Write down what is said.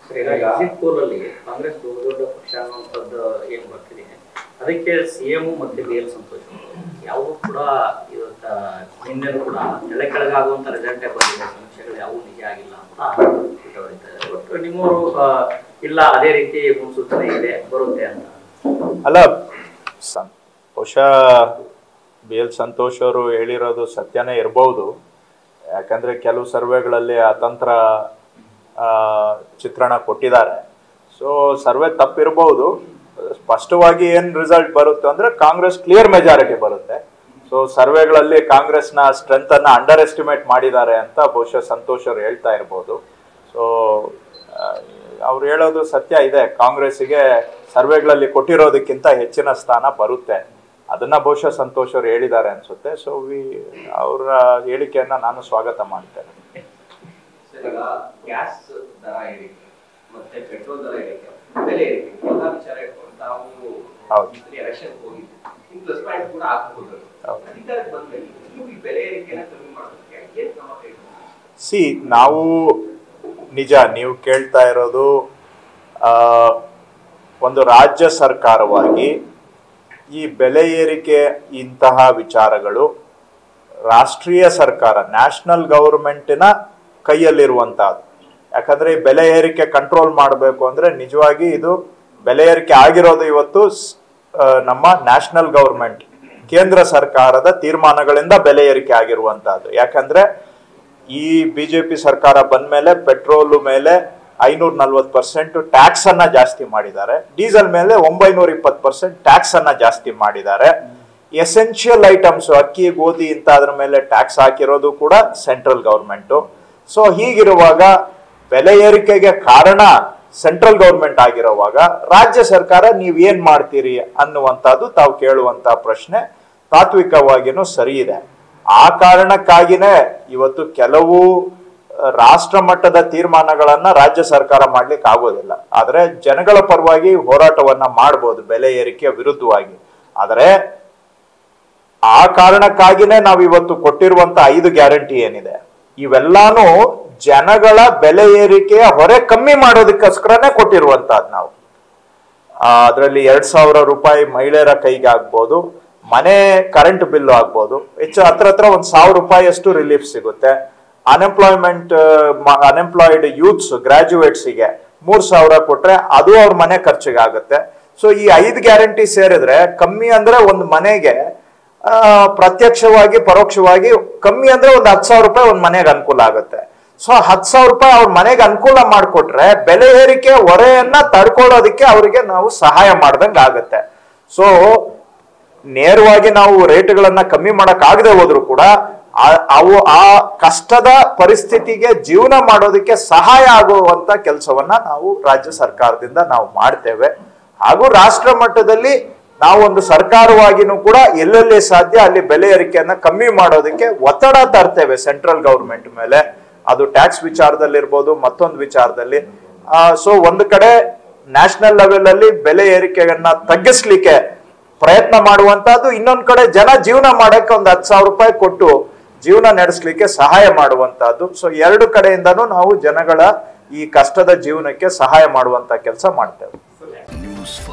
Sir, ಈಗ exit poll ಅಲ್ಲಿ ಕಾಂಗ್ರೆಸ್ ಬಹುದೊಡ್ಡ ಪಕ್ಷ ಅನ್ನುವಂಥದ್ದು ಏನ್ ಬರ್ತಿದೆ ಅದಕ್ಕೆ ಸಿಎಂ ಮತ್ತೆ ಬಿ ಎಲ್ ಸಂತೋಷ್ ಅವರು ಯಾವುದು ಕೂಡ ಇವತ್ತ ನಿನ್ನೆನೂ ಕೂಡ ಕೆಳ ಕೆಳಗಾಗುವಂತ ರಿಸಲ್ಟೇ ಬಂದಿದೆ ಸಮೀಕ್ಷೆಗಳು ಯಾವುವು ನಿಜ ಆಗಿಲ್ಲ ಅಂತ ಬಿಟ್ಟವರಿದ್ದಾರೆ ಒಟ್ಟು ನಿಮ್ಮವರು ಆ, ಇಲ್ಲ ಅದೇ ರೀತಿ ಮುನ್ಸೂಚನೆ ಇದೆ ಬರುತ್ತೆ ಅಂತ ಅಲ್ಲ ಸ- ಬಹುಶಃ ಬಿ ಎಲ್ ಸಂತೋಷ್ ಅವರು ಹೇಳಿರೋದು ಸತ್ಯನೇ ಇರಬಹುದು ಯಾಕಂದ್ರೆ ಕೆಲವು ಸರ್ವೆಗಳಲ್ಲಿ ಅತಂತ್ರ ಆ, ಚಿತ್ರಣ ಕೊಟ್ಟಿದ್ದಾರೆ ಸೊ ಸರ್ವೆ ತಪ್ಪಿರಬಹುದು ಸ್ಪಷ್ಟವಾಗಿ ಏನ್ ರಿಸಲ್ಟ್ ಬರುತ್ತೆ ಅಂದ್ರೆ ಕಾಂಗ್ರೆಸ್ ಕ್ಲಿಯರ್ ಮೆಜಾರಿಟಿ ಬರುತ್ತೆ ಸೊ ಸರ್ವೆಗಳಲ್ಲಿ ಕಾಂಗ್ರೆಸ್ನ ಸ್ಟ್ರೆಂತ್ ಅನ್ನ ಅಂಡರ್ ಎಸ್ಟಿಮೇಟ್ ಮಾಡಿದ್ದಾರೆ ಅಂತ ಬಹುಶಃ ಸಂತೋಷ್ ಅವರು ಹೇಳ್ತಾ ಇರ್ಬೋದು ಸೊ ಅವ್ರು ಹೇಳೋದು ಸತ್ಯ ಇದೆ ಕಾಂಗ್ರೆಸ್ಸಿಗೆ ಸರ್ವೆಗಳಲ್ಲಿ ಕೊಟ್ಟಿರೋದಕ್ಕಿಂತ ಹೆಚ್ಚಿನ ಸ್ಥಾನ ಬರುತ್ತೆ ಅದನ್ನ ಬಹುಶಃ ಸಂತೋಷ್ ಅವರು ಹೇಳಿದ್ದಾರೆ ಅನ್ಸುತ್ತೆ ಸೊ ವಿ ಅವರ ಹೇಳಿಕೆಯನ್ನ ನಾನು ಸ್ವಾಗತ ಮಾಡ್ತೇನೆ ಸರ್, ಈಗ ಗ್ಯಾಸ್ ದರ ಏರಿಕೆ ಮತ್ತೆ ಪೆಟ್ರೋಲ್ ದರ ಏರಿಕೆ ಬೆಲೆ ಏರಿಕೆ ಎಲ್ಲ ವಿಚಾರ ಇಟ್ಕೊಂಡು ತಾವು ಹೌದು. ಈ ಸರಿ ಎಲೆಕ್ಷನ್ ಹೋಗಿದ್ವಿ ಇನ್ನು ಪ್ಲಸ್ ಪಾಯಿಂಟ್ ಕೂಡ ಆಗ್ಬೋದು ಹೌದು. ಅಧಿಕಾರಕ್ಕೆ ಬಂದ್ಮೇಲೆ ನೀವು ಈ ಬೆಲೆ ಏರಿಕೆನ ಕಮ್ಮಿ ಮಾಡೋದಕ್ಕೆ ಏನ್ ಕ್ರಮ ಕೈಗೊಂಡ್ರಿ? ಸಿ ನಾವು ನಿಜ ನೀವು ಕೇಳ್ತಾ ಇರೋದು ಆ, ಒಂದು ರಾಜ್ಯ ಸರ್ಕಾರವಾಗಿ ಈ ಬೆಲೆ ಏರಿಕೆ ಇಂತಹ ವಿಚಾರಗಳು ರಾಷ್ಟ್ರೀಯ ಸರ್ಕಾರ ನ್ಯಾಷನಲ್ ಗವರ್ಮೆಂಟಿನ ಕೈಯಲ್ಲಿರುವಂತಹದ್ದು ಯಾಕಂದ್ರೆ ಈ ಬೆಲೆ ಏರಿಕೆ ಕಂಟ್ರೋಲ್ ಮಾಡಬೇಕು ಅಂದ್ರೆ ನಿಜವಾಗಿ ಇದು ಬೆಲೆ ಏರಿಕೆ ಆಗಿರೋದು ಇವತ್ತು ಸ್- ಆ, ನಮ್ಮ ನ್ಯಾಷನಲ್ ಗವರ್ಮೆಂಟ್ ಕೇಂದ್ರ ಸರ್ಕಾರದ ತೀರ್ಮಾನಗಳಿಂದ ಬೆಲೆ ಏರಿಕೆ ಆಗಿರುವಂತಹದ್ದು ಯಾಕಂದ್ರೆ ಈ ಬಿಜೆಪಿ ಸರ್ಕಾರ ಬಂದ್ಮೇಲೆ ಪೆಟ್ರೋಲ್ ಮೇಲೆ ಐನೂರ ನಲ್ವತ್ತು ಪರ್ಸೆಂಟ್ ಟ್ಯಾಕ್ಸ್ ಅನ್ನ ಜಾಸ್ತಿ ಮಾಡಿದ್ದಾರೆ ಡೀಸೆಲ್ ಮೇಲೆ ಒಂಬೈನೂರ ಇಪ್ಪತ್ತು ಪರ್ಸೆಂಟ್ ಟ್ಯಾಕ್ಸ್ ಅನ್ನ ಜಾಸ್ತಿ ಮಾಡಿದ್ದಾರೆ ಎಸೆನ್ಷಿಯಲ್ ಐಟಮ್ಸ್ ಅಕ್ಕಿ ಗೋಧಿ ಇಂಥದ್ರ ಮೇಲೆ ಟ್ಯಾಕ್ಸ್ ಹಾಕಿರೋದು ಕೂಡ ಸೆಂಟ್ರಲ್ ಗೌರ್ಮೆಂಟು ಸೊ ಹೀಗಿರುವಾಗ ಬೆಲೆ ಏರಿಕೆಗೆ ಕಾರಣ ಸೆಂಟ್ರಲ್ ಗೌರ್ಮೆಂಟ್ ಆಗಿರುವಾಗ ರಾಜ್ಯ ಸರ್ಕಾರ ನೀವ್ ಏನ್ ಮಾಡ್ತೀರಿ ಅನ್ನುವಂಥದ್ದು ತಾವು ಕೇಳುವಂತ ಪ್ರಶ್ನೆ ತಾತ್ವಿಕವಾಗಿನೂ ಸರಿ ಇದೆ ಆ ಕಾರಣಕ್ಕಾಗಿನೇ ಇವತ್ತು ಕೆಲವು ಆ, ರಾಷ್ಟ್ರ ಮಟ್ಟದ ತೀರ್ಮಾನಗಳನ್ನ ರಾಜ್ಯ ಸರ್ಕಾರ ಮಾಡ್ಲಿಕ್ಕೆ ಆಗೋದಿಲ್ಲ ಆದ್ರೆ ಜನಗಳ ಪರವಾಗಿ ಹೋರಾಟವನ್ನ ಮಾಡ್ಬೋದು ಬೆಲೆ ಏರಿಕೆಯ ವಿರುದ್ಧವಾಗಿ ಆದರೆ ಆ ಕಾರಣಕ್ಕಾಗಿನೇ ನಾವು ಇವತ್ತು ಕೊಟ್ಟಿರುವಂತ ಐದು ಗ್ಯಾರಂಟಿ ಏನಿದೆ ಇವೆಲ್ಲಾನು ಜನಗಳ ಬೆಲೆ ಏರಿಕೆಯ ಹೊರೆ ಕಮ್ಮಿ ಮಾಡೋದಕ್ಕೋಸ್ಕರನೇ ಕೊಟ್ಟಿರುವಂತಹದ್ದು ನಾವು ಅದರಲ್ಲಿ ಎರಡ್ ಸಾವಿರ ರೂಪಾಯಿ ಮಹಿಳೆಯರ ಕೈಗೆ ಆಗ್ಬೋದು ಮನೆ ಕರೆಂಟ್ ಬಿಲ್ ಆಗ್ಬೋದು ಹೆಚ್ಚು ಹತ್ರ ಹತ್ರ ಒಂದ್ ಸಾವಿರ ರೂಪಾಯಿಯಷ್ಟು ರಿಲೀಫ್ ಸಿಗುತ್ತೆ ಅನ್ಎಂಪ್ಲಾಯ್ಮೆಂಟ್ ಅನ್ಎಂಪ್ಲಾಯ್ಡ್ ಯೂತ್ಸ್ ಗ್ರಾಜುಯೇಟ್ಸಿಗೆ ಮೂರ್ ಸಾವಿರ ಕೊಟ್ರೆ ಅದು ಅವ್ರ ಮನೆ ಖರ್ಚಿಗೆ ಆಗುತ್ತೆ ಸೊ ಈ ಐದು ಗ್ಯಾರಂಟಿ ಸೇರಿದ್ರೆ ಕಮ್ಮಿ ಅಂದ್ರೆ ಒಂದು ಮನೆಗೆ ಆ, ಪ್ರತ್ಯಕ್ಷವಾಗಿ ಪರೋಕ್ಷವಾಗಿ ಕಮ್ಮಿ ಅಂದ್ರೆ ಒಂದು ಹತ್ತು ಸಾವಿರ ರೂಪಾಯಿ ಒಂದು ಮನೆಗೆ ಅನುಕೂಲ ಆಗುತ್ತೆ ಸೊ ಹತ್ತು ಸಾವಿರ ರೂಪಾಯಿ ಅವ್ರ ಮನೆಗೆ ಅನುಕೂಲ ಮಾಡಿಕೊಟ್ರೆ ಬೆಲೆ ಏರಿಕೆ ಹೊರೆಯನ್ನ ತಡ್ಕೊಳ್ಳೋದಕ್ಕೆ ಅವರಿಗೆ ನಾವು ಸಹಾಯ ಮಾಡ್ದಂಗೆ ಆಗುತ್ತೆ ಸೊ ನೇರವಾಗಿ ನಾವು ರೇಟ್ಗಳನ್ನ ಕಮ್ಮಿ ಮಾಡಕ್ ಆಗದೆ ಹೋದ್ರು ಕೂಡ ಆ- ಅವು ಆ ಕಷ್ಟದ ಪರಿಸ್ಥಿತಿಗೆ ಜೀವನ ಮಾಡೋದಕ್ಕೆ ಸಹಾಯ ಆಗುವಂತ ಕೆಲಸವನ್ನ ನಾವು ರಾಜ್ಯ ಸರ್ಕಾರದಿಂದ ನಾವು ಮಾಡ್ತೇವೆ ಹಾಗೂ ರಾಷ್ಟ್ರ ಮಟ್ಟದಲ್ಲಿ ನಾವು ಒಂದು ಸರ್ಕಾರವಾಗಿನೂ ಕೂಡ ಎಲ್ಲೆಲ್ಲಿ ಸಾಧ್ಯ ಅಲ್ಲಿ ಬೆಲೆ ಏರಿಕೆಯನ್ನ ಕಮ್ಮಿ ಮಾಡೋದಕ್ಕೆ ಒತ್ತಡ ತರ್ತೇವೆ ಸೆಂಟ್ರಲ್ ಗೌರ್ಮೆಂಟ್ ಮೇಲೆ ಅದು ಟ್ಯಾಕ್ಸ್ ವಿಚಾರದಲ್ಲಿರ್ಬೋದು ಮತ್ತೊಂದು ವಿಚಾರದಲ್ಲಿ ಸೊ ಒಂದು ಕಡೆ ನ್ಯಾಷನಲ್ ಲೆವೆಲ್ ಅಲ್ಲಿ ಬೆಲೆ ಏರಿಕೆಯನ್ನ ತಗ್ಗಿಸ್ಲಿಕ್ಕೆ ಪ್ರಯತ್ನ ಮಾಡುವಂತಹದ್ದು ಇನ್ನೊಂದ್ ಕಡೆ ಜನ ಜೀವನ ಮಾಡಕ್ಕೆ ಒಂದು ಹತ್ತು ಸಾವಿರ ರೂಪಾಯಿ ಕೊಟ್ಟು ಜೀವನ ನಡೆಸಲಿಕ್ಕೆ ಸಹಾಯ ಮಾಡುವಂತಹದ್ದು ಸೊ ಎರಡು ಕಡೆಯಿಂದನೂ ನಾವು ಜನಗಳ ಈ ಕಷ್ಟದ ಜೀವನಕ್ಕೆ ಸಹಾಯ ಮಾಡುವಂತ ಕೆಲಸ ಮಾಡ್ತೇವೆ ನ್ಯೂಸ್